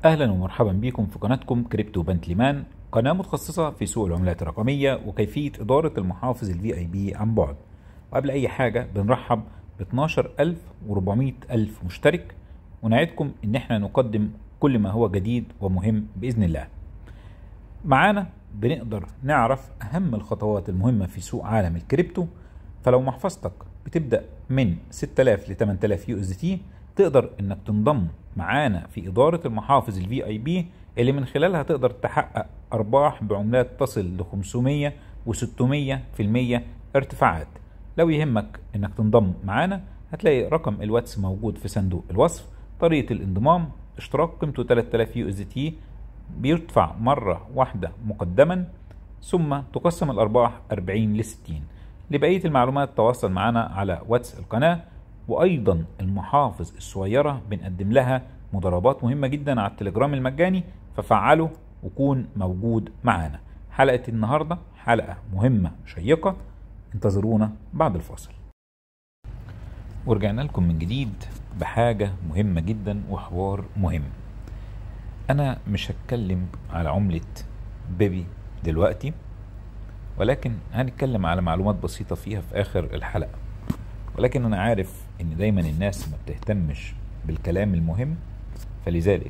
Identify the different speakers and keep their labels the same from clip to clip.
Speaker 1: اهلا ومرحبا بكم في قناتكم كريبتو بنتليمان قناه متخصصه في سوق العملات الرقميه وكيفيه اداره المحافظ الفي اي بي عن بعد وقبل اي حاجه بنرحب ب 12400 الف مشترك ونعدكم ان احنا نقدم كل ما هو جديد ومهم باذن الله معانا بنقدر نعرف اهم الخطوات المهمه في سوق عالم الكريبتو فلو محفظتك بتبدا من 6000 ل 8000 يو اس تي تقدر انك تنضم معانا في اداره المحافظ الفي اي بي اللي من خلالها تقدر تحقق ارباح بعملات تصل ل 500 و600 في المية ارتفاعات لو يهمك انك تنضم معانا هتلاقي رقم الواتس موجود في صندوق الوصف طريقه الانضمام اشتراك قيمته 3000 يو اس تي بيدفع مرة واحدة مقدما ثم تقسم الأرباح 40 ل 60 لبقية المعلومات تواصل معنا على واتس القناة وأيضا المحافظ الصغيرة بنقدم لها مضاربات مهمة جدا على التليجرام المجاني ففعله وكون موجود معانا حلقة النهاردة حلقة مهمة شيقة انتظرونا بعد الفاصل ورجعنا لكم من جديد بحاجة مهمة جدا وحوار مهم أنا مش هتكلم على عملة بيبي دلوقتي ولكن هنتكلم على معلومات بسيطة فيها في آخر الحلقة ولكن أنا عارف إن دايما الناس ما بتهتمش بالكلام المهم فلذلك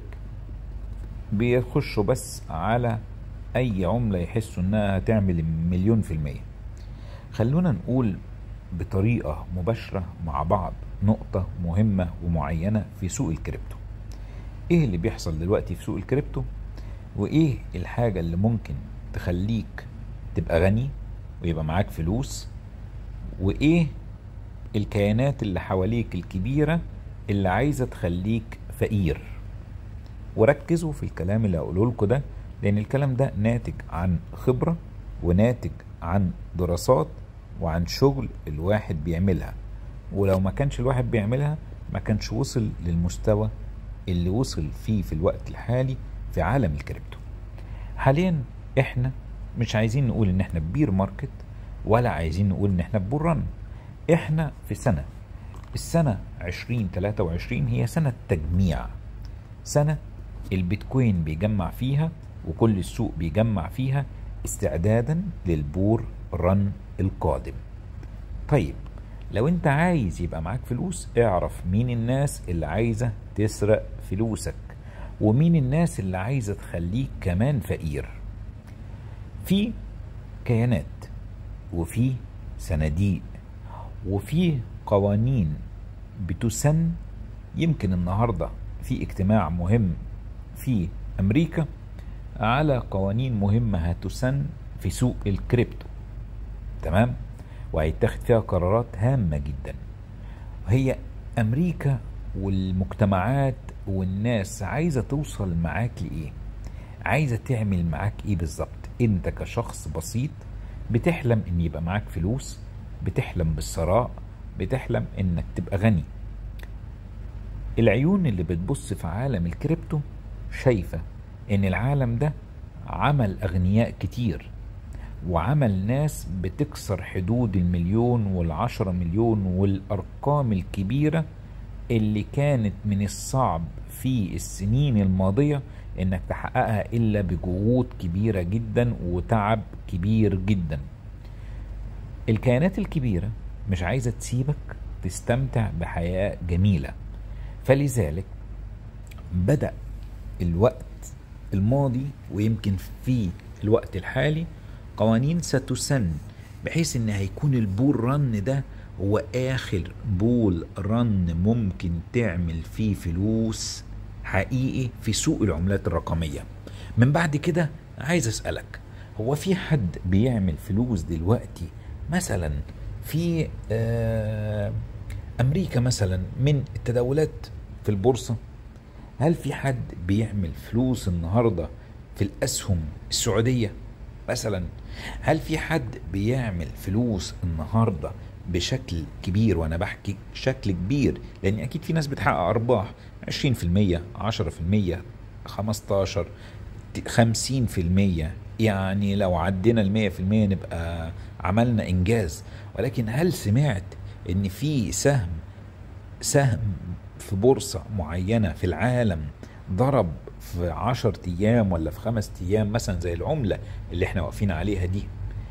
Speaker 1: بيخشوا بس على أي عملة يحسوا إنها هتعمل مليون في المية خلونا نقول بطريقة مباشرة مع بعض نقطة مهمة ومعينة في سوق الكريبتو ايه اللي بيحصل دلوقتي في سوق الكريبتو وايه الحاجة اللي ممكن تخليك تبقى غني ويبقى معاك فلوس وايه الكيانات اللي حواليك الكبيرة اللي عايزة تخليك فقير وركزوا في الكلام اللي هقوله لكم ده لان الكلام ده ناتج عن خبرة وناتج عن دراسات وعن شغل الواحد بيعملها ولو ما كانش الواحد بيعملها ما كانش وصل للمستوى اللي وصل فيه في الوقت الحالي في عالم الكريبتو حاليا احنا مش عايزين نقول ان احنا بير ماركت ولا عايزين نقول ان احنا بوران احنا في سنة السنة 2023 هي سنة تجميع سنة البيتكوين بيجمع فيها وكل السوق بيجمع فيها استعدادا للبور رن القادم طيب لو انت عايز يبقى معاك فلوس اعرف مين الناس اللي عايزة تسرق فلوسك ومين الناس اللي عايزة تخليك كمان فقير في كيانات وفي صناديق وفي قوانين بتسن يمكن النهاردة في اجتماع مهم في أمريكا على قوانين مهمة هتسن في سوق الكريبتو تمام وهيتاخد فيها قرارات هامة جدا هي أمريكا والمجتمعات والناس عايزة توصل معاك لإيه عايزة تعمل معاك إيه بالظبط أنت كشخص بسيط بتحلم إن يبقى معاك فلوس بتحلم بالثراء بتحلم إنك تبقى غني العيون اللي بتبص في عالم الكريبتو شايفة إن العالم ده عمل أغنياء كتير وعمل ناس بتكسر حدود المليون والعشرة مليون والأرقام الكبيرة اللي كانت من الصعب في السنين الماضية انك تحققها الا بجهود كبيرة جدا وتعب كبير جدا الكيانات الكبيرة مش عايزة تسيبك تستمتع بحياة جميلة فلذلك بدأ الوقت الماضي ويمكن في الوقت الحالي قوانين ستسن بحيث ان هيكون البول رن ده هو اخر بول رن ممكن تعمل فيه فلوس حقيقي في سوق العملات الرقمية من بعد كده عايز اسألك هو في حد بيعمل فلوس دلوقتي مثلا في آه امريكا مثلا من التداولات في البورصة هل في حد بيعمل فلوس النهاردة في الاسهم السعودية مثلا هل في حد بيعمل فلوس النهارده بشكل كبير وانا بحكي شكل كبير لان اكيد في ناس بتحقق ارباح 20% 10% 15 50% يعني لو عدينا ال 100% نبقى عملنا انجاز ولكن هل سمعت ان في سهم سهم في بورصه معينه في العالم ضرب في عشر ايام ولا في خمس ايام مثلا زي العملة اللي احنا واقفين عليها دي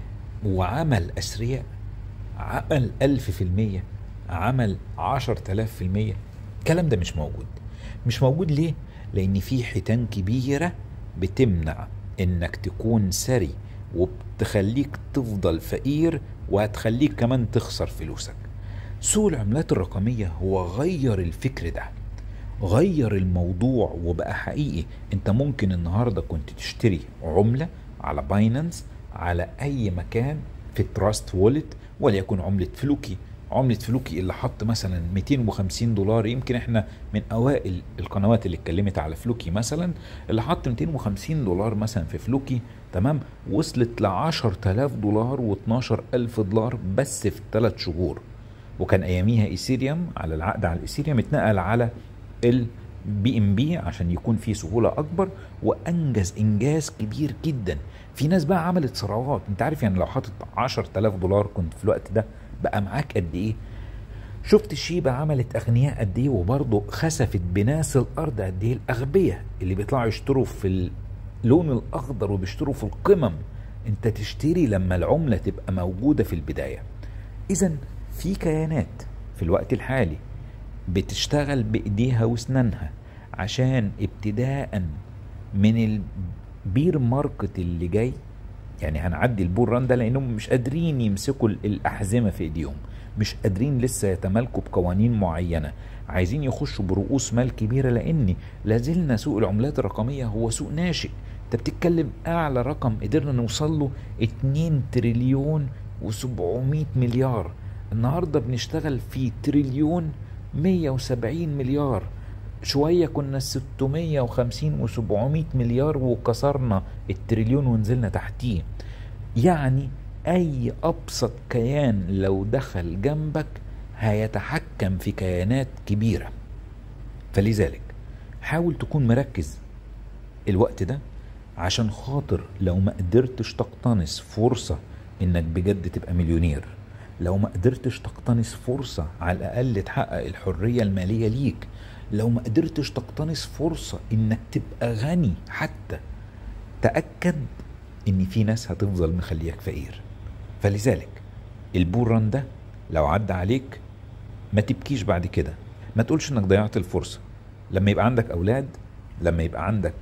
Speaker 1: وعمل اثرياء عمل ألف في المية عمل عشر تلاف في المية الكلام ده مش موجود مش موجود ليه؟ لأن في حيتان كبيرة بتمنع إنك تكون ثري وبتخليك تفضل فقير وهتخليك كمان تخسر فلوسك سوق العملات الرقمية هو غير الفكر ده غير الموضوع وبقى حقيقي انت ممكن النهاردة كنت تشتري عملة على باينانس على اي مكان في تراست وولت وليكن عملة فلوكي عملة فلوكي اللي حط مثلا 250 دولار يمكن احنا من اوائل القنوات اللي اتكلمت على فلوكي مثلا اللي حط 250 دولار مثلا في فلوكي تمام وصلت ل 10000 دولار و12000 دولار بس في ثلاث شهور وكان اياميها ايثيريوم على العقد على الايثيريوم اتنقل على البي ام بي عشان يكون في سهوله اكبر وانجز انجاز كبير جدا في ناس بقى عملت ثروات انت عارف يعني لو حاطط 10000 دولار كنت في الوقت ده بقى معاك قد ايه شفت الشيبة عملت أغنياء قد إيه وبرضه خسفت بناس الأرض قد إيه الأغبياء اللي بيطلعوا يشتروا في اللون الأخضر وبيشتروا في القمم أنت تشتري لما العملة تبقى موجودة في البداية إذا في كيانات في الوقت الحالي بتشتغل بإيديها وأسنانها عشان ابتداء من البير ماركت اللي جاي يعني هنعدي البول ران ده لانهم مش قادرين يمسكوا الاحزمه في ايديهم مش قادرين لسه يتمالكوا بقوانين معينه عايزين يخشوا برؤوس مال كبيره لان لازلنا سوق العملات الرقميه هو سوق ناشئ انت بتتكلم اعلى رقم قدرنا نوصل له 2 تريليون و700 مليار النهارده بنشتغل في تريليون 170 مليار شوية كنا 650 و700 مليار وكسرنا التريليون ونزلنا تحتيه يعني أي أبسط كيان لو دخل جنبك هيتحكم في كيانات كبيرة فلذلك حاول تكون مركز الوقت ده عشان خاطر لو ما قدرتش تقتنص فرصة انك بجد تبقى مليونير لو ما قدرتش تقتنص فرصة على الأقل تحقق الحرية المالية ليك لو ما قدرتش تقتنص فرصة انك تبقى غني حتى تأكد ان في ناس هتفضل مخليك فقير فلذلك البوران ده لو عدى عليك ما تبكيش بعد كده ما تقولش انك ضيعت الفرصة لما يبقى عندك اولاد لما يبقى عندك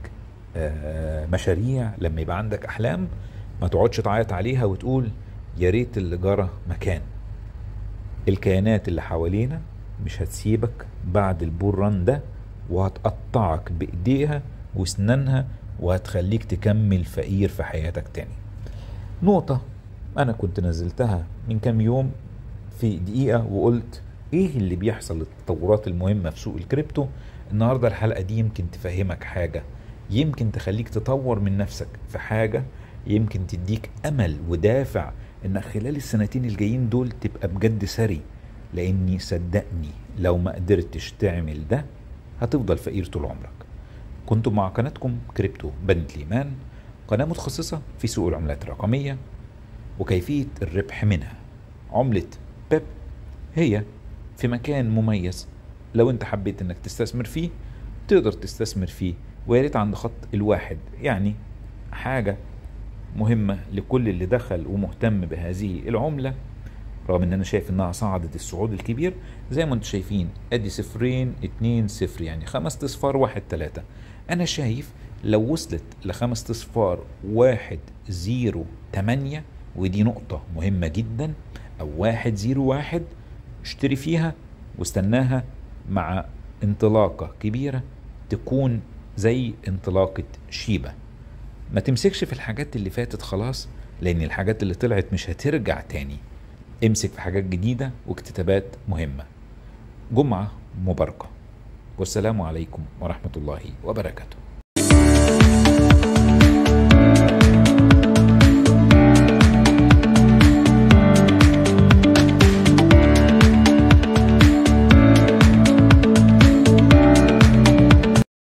Speaker 1: مشاريع لما يبقى عندك احلام ما تقعدش تعيط عليها وتقول يا ريت اللي جرى مكان الكيانات اللي حوالينا مش هتسيبك بعد البول ران ده وهتقطعك بايديها واسنانها وهتخليك تكمل فقير في حياتك تاني نقطة أنا كنت نزلتها من كام يوم في دقيقة وقلت إيه اللي بيحصل التطورات المهمة في سوق الكريبتو النهاردة الحلقة دي يمكن تفهمك حاجة يمكن تخليك تطور من نفسك في حاجة يمكن تديك أمل ودافع إنك خلال السنتين الجايين دول تبقى بجد ثري لاني صدقني لو ما قدرتش تعمل ده هتفضل فقير طول عمرك كنتم مع قناتكم كريبتو بند ليمان قناة متخصصة في سوق العملات الرقمية وكيفية الربح منها عملة بيب هي في مكان مميز لو انت حبيت انك تستثمر فيه تقدر تستثمر فيه ويا ريت عند خط الواحد يعني حاجة مهمة لكل اللي دخل ومهتم بهذه العملة رغم ان انا شايف انها صعدت الصعود الكبير زي ما انتم شايفين ادي صفرين اتنين صفر يعني خمس اصفار واحد تلاتة انا شايف لو وصلت لخمس اصفار واحد زيرو تمانية ودي نقطة مهمة جدا او واحد زيرو واحد اشتري فيها واستناها مع انطلاقة كبيرة تكون زي انطلاقة شيبة ما تمسكش في الحاجات اللي فاتت خلاص لان الحاجات اللي طلعت مش هترجع تاني امسك في حاجات جديدة واكتتابات مهمة جمعة مباركة والسلام عليكم ورحمة الله وبركاته